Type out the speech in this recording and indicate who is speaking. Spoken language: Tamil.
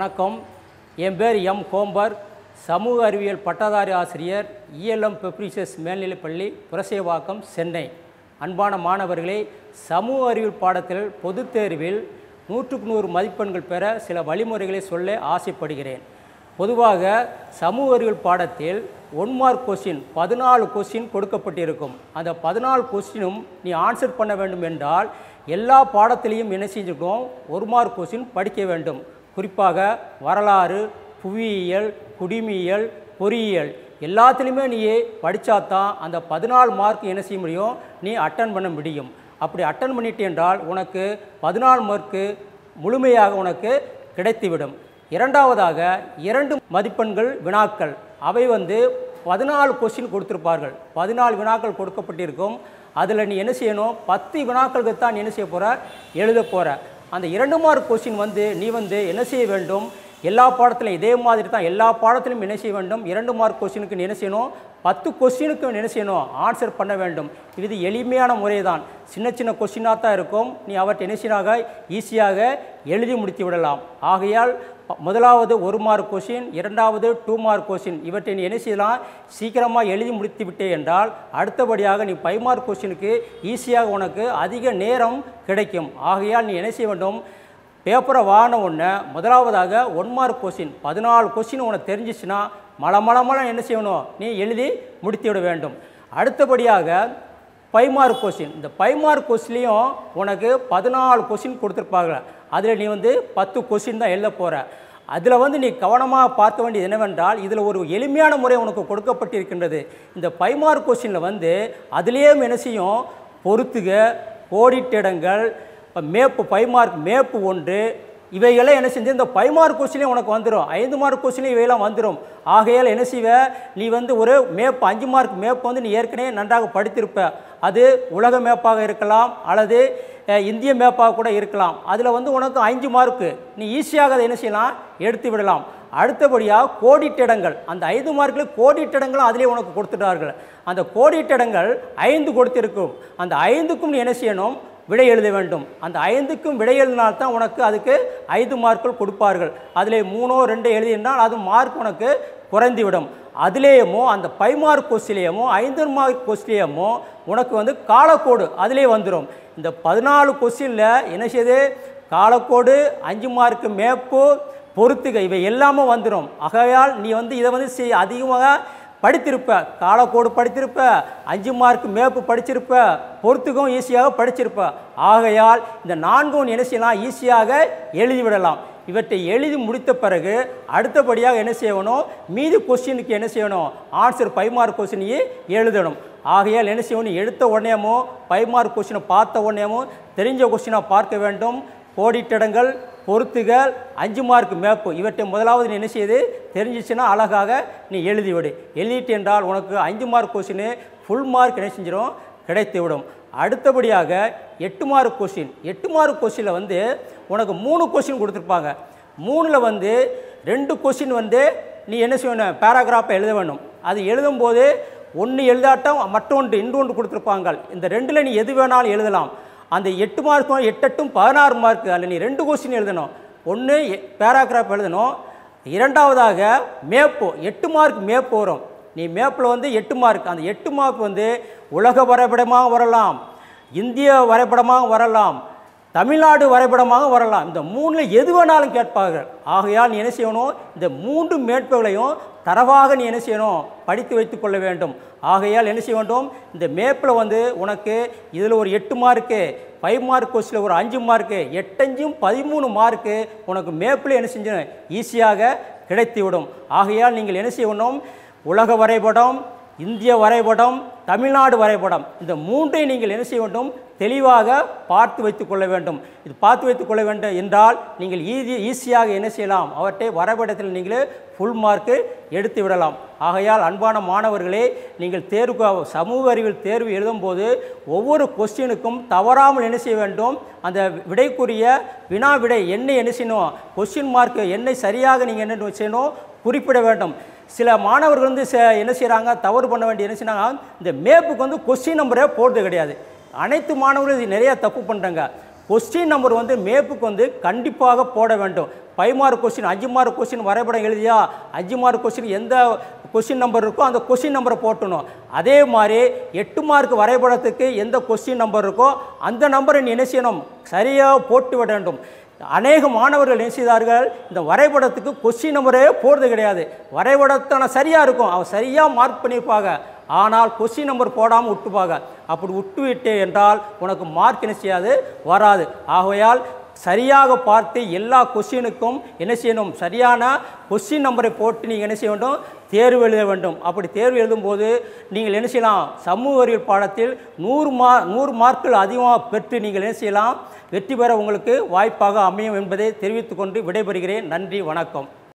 Speaker 1: வணக்கம் என் பேர் எம் கோம்பர் சமூக அறிவியல் பட்டதாரி ஆசிரியர் இஎல்எம் பெப்ரிசஸ் மேல்நிலைப்பள்ளி புரசேவாக்கம் சென்னை அன்பான மாணவர்களே சமூக அறிவியல் பாடத்தில் பொதுத் தேர்வில் நூற்றுக்கு நூறு மதிப்பெண்கள் பெற சில வழிமுறைகளை சொல்ல ஆசைப்படுகிறேன் பொதுவாக சமூக அறிவியல் பாடத்தில் ஒன் மார்க் கொஸ்டின் பதினாலு கொஸ்டின் கொடுக்கப்பட்டிருக்கும் அந்த பதினாலு கொஸ்டினும் நீ ஆன்சர் பண்ண வேண்டும் என்றால் எல்லா பாடத்திலையும் என்ன செஞ்சுக்கணும் ஒரு மார்க் கொஸ்டின் படிக்க வேண்டும் குறிப்பாக வரலாறு புவியியல் குடிமியல் பொறியியல் எல்லாத்துலேயுமே நீ படித்தாதான் அந்த பதினாலு மார்க் என்ன செய்ய முடியும் நீ அட்டன் பண்ண முடியும் அப்படி அட்டன் பண்ணிட்டு என்றால் உனக்கு பதினாலு மார்க்கு முழுமையாக உனக்கு கிடைத்துவிடும் இரண்டாவதாக இரண்டு மதிப்பெண்கள் வினாக்கள் அவை வந்து பதினாலு கொஸ்டின் கொடுத்துருப்பார்கள் பதினாலு வினாக்கள் கொடுக்கப்பட்டிருக்கும் அதில் நீ என்ன செய்யணும் பத்து வினாக்களுக்கு தான் நீ என்ன செய்ய போகிற எழுத போகிற அந்த இரண்டு மார்க் கொஸ்டின் வந்து நீ வந்து என்ன செய்ய வேண்டும் எல்லா பாடத்திலும் இதே மாதிரி தான் எல்லா பாடத்திலும் என்ன செய்ய வேண்டும் இரண்டு மார்க் கொஸ்டினுக்கு நீ என்ன செய்யணும் பத்து கொஸ்டினுக்கு நீ என்ன செய்யணும் ஆன்சர் பண்ண வேண்டும் இது எளிமையான முறை தான் சின்ன சின்ன கொஸ்டினாக தான் இருக்கும் நீ அவற்றை என்ன செய்யறாக ஈஸியாக எழுதி முடித்து விடலாம் ஆகையால் ப- முதலாவது ஒரு மார்க் கொஸ்டின் இரண்டாவது டூ மார்க் கொஸ்டின் இவற்றை நீ என்ன செய்யலாம் சீக்கிரமாக எழுதி முடித்து விட்டே என்றால் அடுத்தபடியாக நீ ஃபைவ் மார்க் கொஸ்டினுக்கு ஈஸியாக உனக்கு அதிக நேரம் கிடைக்கும் ஆகையால் நீ என்ன செய்ய வேண்டும் பேப்பரை வாங்கின உடனே முதலாவதாக ஒன் மார்க் கொஸ்டின் பதினாலு கொஸ்டின் உனக்கு தெரிஞ்சிச்சுன்னா மல மல மல என்ன செய்யணும் நீ எழுதி முடித்து விட வேண்டும் அடுத்தபடியாக ஃபைவ் மார்க் கொஸ்டின் இந்த ஃபைவ் மார்க் கொஸ்டின்லேயும் உனக்கு பதினாலு கொஸ்டின் கொடுத்துருப்பாங்க அதில் நீ வந்து பத்து கொஸ்டின் தான் எழுத போகிற அதில் வந்து நீ கவனமாக பார்க்க வேண்டியது என்னவென்றால் இதில் ஒரு எளிமையான முறை உனக்கு கொடுக்கப்பட்டிருக்கின்றது இந்த ஃபைவ் மார்க் கொஸ்டினில் வந்து அதுலேயே என்ன செய்யும் பொறுத்துக கோடிட்டிடங்கள் இப்போ மேப்பு ஃபைவ் மார்க் மேப்பு ஒன்று இவையெல்லாம் என்ன செஞ்சு இந்த ஃபைவ் மார்க் கொஸ்டினே உனக்கு வந்துடும் ஐந்து மார்க் கொஸ்டினே இவையெல்லாம் வந்துடும் ஆகையால் என்ன செய்வ நீ வந்து ஒரு மேப் அஞ்சு மார்க் மேப் வந்து நீ ஏற்கனவே நன்றாக படித்திருப்ப அது உலக மேப்பாக இருக்கலாம் அல்லது அஹ், இந்திய மேப்பாக கூட இருக்கலாம் அதில் வந்து உனக்கு அஞ்சு மார்க்கு நீ ஈஸியாக அதை என்ன செய்யலாம் எடுத்து விடலாம் அடுத்தபடியாக கோடிட்டிடங்கள் அந்த ஐந்து மார்க்கில் கோடிட்டிடங்களும் அதிலே உனக்கு கொடுத்துட்டார்கள் அந்த கோடிட்டிடங்கள் ஐந்து கொடுத்திருக்கும் அந்த ஐந்துக்கும் நீ என்ன செய்யணும் விடை எழுத வேண்டும் அந்த ஐந்துக்கும் விடை எழுதினால்தான் உனக்கு அதுக்கு ஐந்து மார்க்குகள் கொடுப்பார்கள் அதிலே மூணோ ரெண்டோ எழுதினால் அது மார்க் உனக்கு குறைந்துவிடும் அதிலேயுமோ அந்த பை மார்க் கொஸ்டிலேயுமோ ஐந்து மார்க் கொஸ்டிலேயுமோ உனக்கு வந்து காலக்கோடு அதிலே வந்துடும் இந்த பதினாலு கொஸ்டினில் என்ன செய்யுது காலக்கோடு அஞ்சு மார்க்கு மேப்பு பொறுத்துக இவை எல்லாமே வந்துடும் ஆகையால் நீ வந்து இதை வந்து செய் அதிகமாக படித்திருப்ப காலக்கோடு படித்திருப்ப அஞ்சு மார்க் மேப்பு படிச்சிருப்ப பொறுத்துக்கும் ஈஸியாக படிச்சிருப்ப ஆகையால் இந்த நான்கும் என்ன செய்யலாம் ஈஸியாக எழுதிவிடலாம் இவற்றை எழுதி முடித்த பிறகு அடுத்தபடியாக என்ன செய்யணும் மீதி கொஸ்டினுக்கு என்ன செய்யணும் ஆன்சர் ஃபைவ் மார்க் கொஸ்டினையே எழுதணும் ஆகையால் என்ன செய்யணும் எடுத்த உடனேமோ ஃபைவ் மார்க் கொஸ்டினை பார்த்த உடனேமோ தெரிஞ்ச கொஸ்டினாக பார்க்க வேண்டும் கோடிட்டிடங்கள் பொறுத்துகள் அஞ்சு மார்க் மேப்பு இவற்றை முதலாவது நீ என்ன செய்யுது தெரிஞ்சிச்சுன்னா அழகாக நீ எழுதிவிடு எழுதிட்டு என்றால் உனக்கு அஞ்சு மார்க் கொஸ்டின் ஃபுல் மார்க் என்ன செஞ்சிடும் கிடைத்து விடும் அடுத்தபடியாக எட்டு மார்க் கொஸ்டின் எட்டு மார்க் கொஸ்டினில் வந்து உனக்கு மூணு கொஸ்டின் கொடுத்துருப்பாங்க மூணில் வந்து ரெண்டு கொஸ்டின் வந்து நீ என்ன செய்யணும் பேராகிராஃபை எழுத வேண்டும் அது எழுதும்போது ஒன்று எழுதாட்டம் மற்றொன்று இன்னொன்று கொடுத்துருப்பாங்க இந்த ரெண்டில் நீ எது வேணாலும் எழுதலாம் அந்த எட்டு மார்க்கும் எட்டெட்டும் பதினாறு மார்க் அதில் நீ ரெண்டு கொஸ்டின் எழுதணும் ஒன்று பேராகிராஃப் எழுதணும் இரண்டாவதாக மேப்பு எட்டு மார்க் மேப் வரும் நீ மேப்பில் வந்து எட்டு மார்க் அந்த எட்டு மார்க் வந்து உலக வரைபடமாக வரலாம் இந்திய வரைபடமாக வரலாம் தமிழ்நாடு வரைபடமாக வரலாம் இந்த மூணில் எது வேணாலும் கேட்பார்கள் ஆகையால் நீ என்ன செய்யணும் இந்த மூன்று மேற்புகளையும் தரவாக நீ என்ன செய்யணும் படித்து வைத்துக் கொள்ள வேண்டும் ஆகையால் என்ன செய்ய வேண்டும் இந்த மேப்பில் வந்து உனக்கு இதில் ஒரு எட்டு மார்க்கு ஃபைவ் மார்க் கொஸ்டில் ஒரு அஞ்சு மார்க்கு எட்டஞ்சும் பதிமூணு மார்க்கு உனக்கு மேப்பில் என்ன செஞ்சு ஈஸியாக கிடைத்துவிடும் ஆகையால் நீங்கள் என்ன செய்யணும் உலக வரைபடம் இந்திய வரைபடம் தமிழ்நாடு வரைபடம் இந்த மூன்றை நீங்கள் என்ன செய்ய வேண்டும் தெளிவாக பார்த்து வைத்துக் கொள்ள வேண்டும் இது பார்த்து வைத்துக் கொள்ள வேண்டும் என்றால் நீங்கள் ஈஸி ஈஸியாக என்ன செய்யலாம் அவற்றை வரைபடத்தில் நீங்கள் ஃபுல் மார்க்கு எடுத்து விடலாம் ஆகையால் அன்பான மாணவர்களே நீங்கள் தேர்வு சமூக அறிவியல் தேர்வு எழுதும்போது ஒவ்வொரு கொஸ்டினுக்கும் தவறாமல் என்ன செய்ய வேண்டும் அந்த விடைக்குரிய வினா விடை என்ன என்ன செய்யணும் கொஸ்டின் மார்க் என்னை சரியாக நீங்கள் என்ன செய்யணும் குறிப்பிட வேண்டும் சில மாணவர்கள் வந்து ச- என்ன செய்கிறாங்க தவறு பண்ண வேண்டிய என்ன செய்றாங்க இந்த மேப்புக்கு வந்து கொஸ்டின் நம்பரே போடுறது கிடையாது அனைத்து மாணவர்களும் இது நிறைய தப்பு பண்ணுறாங்க கொஸ்டின் நம்பர் வந்து மேப்புக்கு வந்து கண்டிப்பாக போட வேண்டும் ஃபைவ் மார்க் கொஸ்டின் அஞ்சு மார்க் கொஸ்டின் வரைபடம் எழுதியா அஞ்சு மார்க் கொஸ்டின் எந்த கொஸ்டின் நம்பர் இருக்கோ அந்த கொஸ்டின் நம்பரை போட்டணும் அதே மாதிரி எட்டு மார்க் வரைபடத்துக்கு எந்த கொஸ்டின் நம்பர் இருக்கோ அந்த நம்பரை நீ என்ன செய்யணும் சரியாக போட்டு விட வேண்டும் அநேக மாணவர்கள் என்ன செய்தார்கள் இந்த வரைபடத்துக்கு கொஸ்டின் நம்பரே போடுறது கிடையாது வரைபடத்தான சரியாக இருக்கும் அவன் சரியாக மார்க் பண்ணியிருப்பாங்க ஆனால் கொஸ்டின் நம்பர் போடாமல் விட்டுப்பாங்க அப்படி விட்டு விட்டே என்றால் உனக்கு மார்க் என்ன செய்யாது வராது ஆகையால் சரியாக பார்த்து எல்லா கொஸ்டினுக்கும் என்ன செய்யணும் சரியான கொஸ்டின் நம்பரை போட்டு நீங்கள் என்ன செய்ய வேண்டும் தேர்வு எழுத வேண்டும் அப்படி தேர்வு எழுதும்போது நீங்கள் என்ன செய்யலாம் சமூக அறிவியல் பாடத்தில் நூறு மா நூறு மார்க்குகள் அதிகமாக பெற்று நீங்கள் என்ன செய்யலாம் வெற்றி பெற உங்களுக்கு வாய்ப்பாக அமையும் என்பதை தெரிவித்துக்கொண்டு விடைபெறுகிறேன் நன்றி வணக்கம்